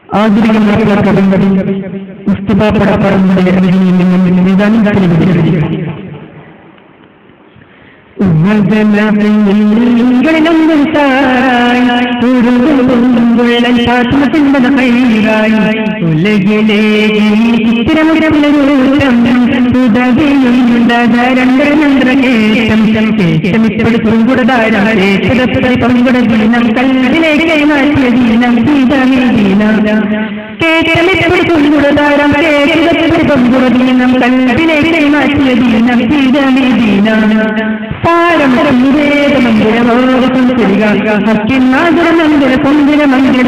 ആധുനിക കടമ്പടി മുസ്തഫ പടപ്പറമ്പിന്റെ അരികിൽ നിന്നും നിദാനത്തിന് വിധിക്കുന്നു ഉമ്മകളിലൊന്നും താരായി ഉരുകുള്ളൻ പാത്മത്തിൻ്റെ ഹൈറായി ഉലകിലേ ചിത്രമുരമുലൂരം സുതകയുണ്ടരണ്ടരനന്ദ്രകേശം കേശമിപ്പെടുത്തും കുടതാരം കേശടപ്പടി പങ്കുട ദീനം കല്ലിലേക്ക് മാറ്റിയ ദീനം സീതാമി ദീനം കേശമിപ്പെടുത്തും കുടതാരം കേശടപ്പടി പങ്കുട ദീനം കല്ലിലേക്ക് മാറ്റിയ ദീനം സീതാമി ദീനം മന്ദിര കുന്തിര മന്ദിര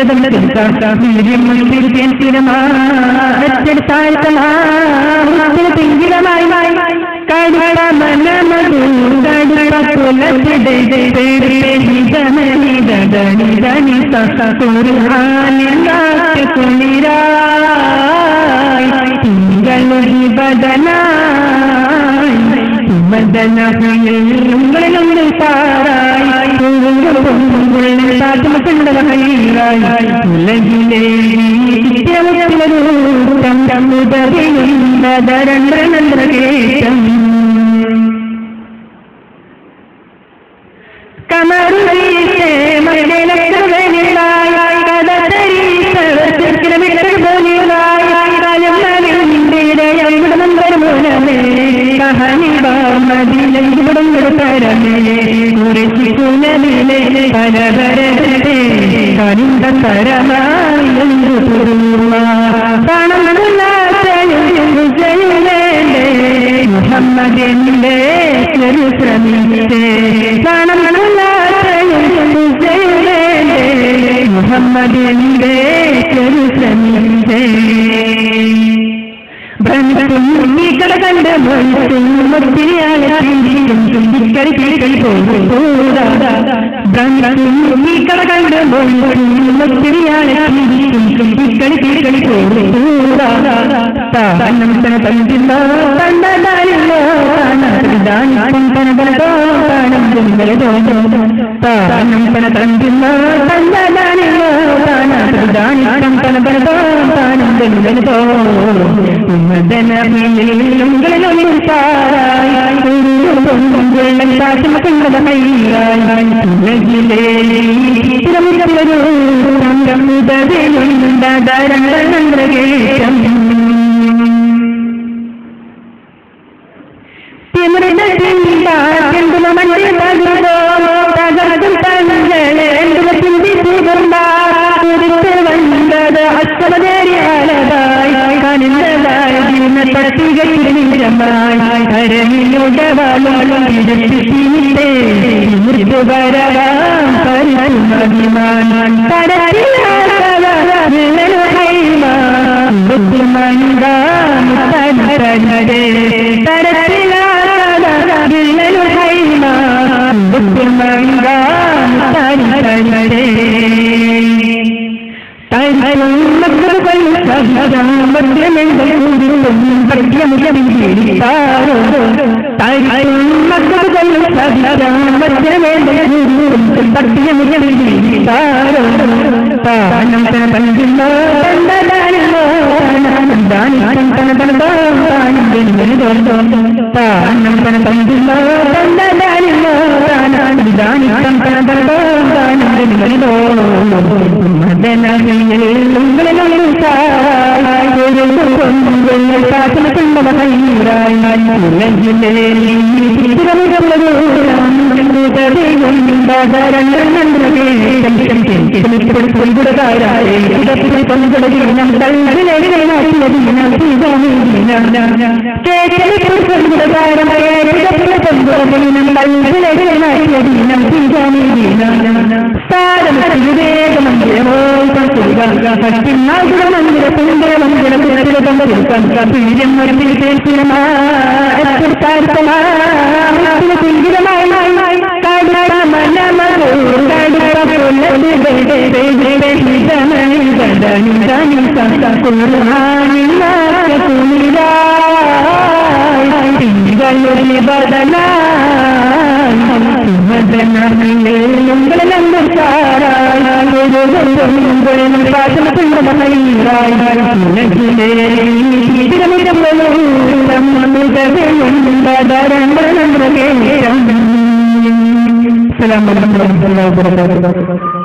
പിങ്കിരമായി കടുത്ത മനമധു കടുത്ത കുളിരായി തിങ്കളുടി ബദനായി മദനങ്ങളിലൊന്ന് പാറായി ഉലകിലെ മുതറിയുണ്ടരണ്ടരേറ്റം കമറുവീശേ മലക്കവനിലായി കഥതരീ കിലോമീറ്റർ പോലെയായി കാലം നമ്പരമേ കഹനിവാമതിലും പരമേ കുറിച്ചിലെ പരപരത്തെ കനിന്ദ പരമായി മുഹമ്മദിന്റെ ചരിത്രമില്ലേ മുഹമ്മദിന്റെ ചരിത്രമില്ലേ ബ്രഹ്മീക്കട കണ്ട് ചുണ്ടിക്കളി കിളികൾ ബ്രഹ്മീക്കട കണ്ട് ചുണ്ടിക്കളി കിളികൾ താനം തന തന്തില്ല തണ്ടതായില്ലോ താനം തന തനതോ താനം ജന്മലതോ താനം തന തന്തില്ല തണ്ടതായില്ലോ താനം തന തനതോ താനം ജന്മലതോ മദനങ്ങളിലൊന്നും താരായി വെള്ളം കാശുമക്കളുടെ മൈരായി ഉലകിലേ മുതലുണ്ടരണ്ടരകേശം തകർത്തും തങ്ങളെ വന്നത് അശ്വതേരിയാലതായി കനിന്തതായി ജീവന പട്ടികമായി കരമിലുടവാളും ഇരുത്തിട്ടേ മൃദുവരവാം പരിമതിമാൻ തരത്തിലാകേ ബദനായി السلام عليكم ورحمة الله وبركاته